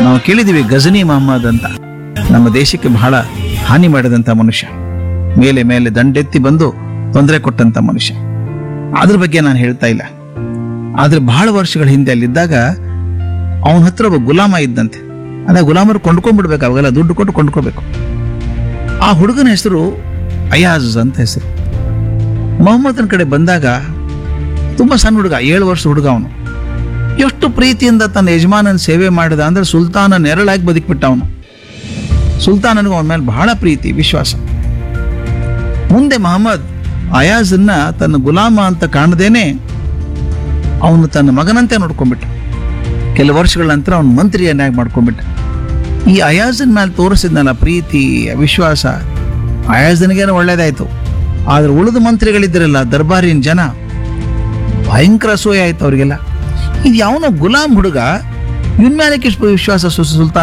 ನಾವು ಕೇಳಿದ್ದೀವಿ ಗಜನಿ ಮೊಹಮ್ಮದ್ ಅಂತ ನಮ್ಮ ದೇಶಕ್ಕೆ ಬಹಳ ಹಾನಿ ಮಾಡಿದಂಥ ಮನುಷ್ಯ ಮೇಲೆ ಮೇಲೆ ದಂಡೆತ್ತಿ ಬಂದು ತೊಂದರೆ ಕೊಟ್ಟಂತ ಮನುಷ್ಯ ಅದ್ರ ಬಗ್ಗೆ ನಾನು ಹೇಳ್ತಾ ಇಲ್ಲ ಆದ್ರೆ ಬಹಳ ವರ್ಷಗಳ ಹಿಂದೆ ಅಲ್ಲಿದ್ದಾಗ ಅವನ ಹತ್ರ ಒಬ್ಬ ಗುಲಾಮ ಇದ್ದಂತೆ ಅದ ಗುಲಾಮರು ಕೊಂಡ್ಕೊಂಡ್ಬಿಡ್ಬೇಕು ಅವಾಗೆಲ್ಲ ದುಡ್ಡು ಕೊಟ್ಟು ಕೊಂಡ್ಕೋಬೇಕು ಆ ಹುಡುಗನ ಹೆಸರು ಅಯಾಜ್ ಅಂತ ಹೆಸರು ಮೊಹಮ್ಮದನ ಕಡೆ ಬಂದಾಗ ತುಂಬಾ ಸಣ್ಣ ಹುಡುಗ ಏಳು ವರ್ಷ ಹುಡುಗ ಅವನು ಎಷ್ಟು ಪ್ರೀತಿಯಿಂದ ತನ್ನ ಯಜಮಾನನ ಸೇವೆ ಮಾಡಿದ ಅಂದ್ರೆ ಸುಲ್ತಾನ ನೆರಳಾಗಿ ಬದುಕ್ಬಿಟ್ಟ ಅವನು ಸುಲ್ತಾನನಿಗೂ ಅವನ ಮೇಲೆ ಬಹಳ ಪ್ರೀತಿ ವಿಶ್ವಾಸ ಮುಂದೆ ಮಹಮ್ಮದ್ ಅಯಾಜನ್ನ ತನ್ನ ಗುಲಾಮ ಅಂತ ಕಾಣದೇನೆ ಅವನು ತನ್ನ ಮಗನಂತೆ ನೋಡ್ಕೊಂಡ್ಬಿಟ್ಟ ಕೆಲವು ವರ್ಷಗಳ ನಂತರ ಅವನು ಮಂತ್ರಿಯನ್ನಾಗಿ ಮಾಡ್ಕೊಂಡ್ಬಿಟ್ಟ ಈ ಅಯಾಜನ್ ಮೇಲೆ ತೋರಿಸಿದ್ನಲ್ಲ ಪ್ರೀತಿ ವಿಶ್ವಾಸ ಅಯಾಜನಿಗೇನೋ ಒಳ್ಳೇದಾಯ್ತು ಆದ್ರೆ ಉಳಿದ ಮಂತ್ರಿಗಳಿದ್ರಲ್ಲ ದರ್ಬಾರಿನ ಜನ ಭಯಂಕರ ಅಸೂಯೆ ಆಯ್ತು ಅವರಿಗೆಲ್ಲ ಇದು ಯಾವನೋ ಗುಲಾಮ್ ಹುಡುಗ ಇವನ್ ಮೇಲೆ ವಿಶ್ವಾಸ ಸು- ಸುಲ್ತಾನ್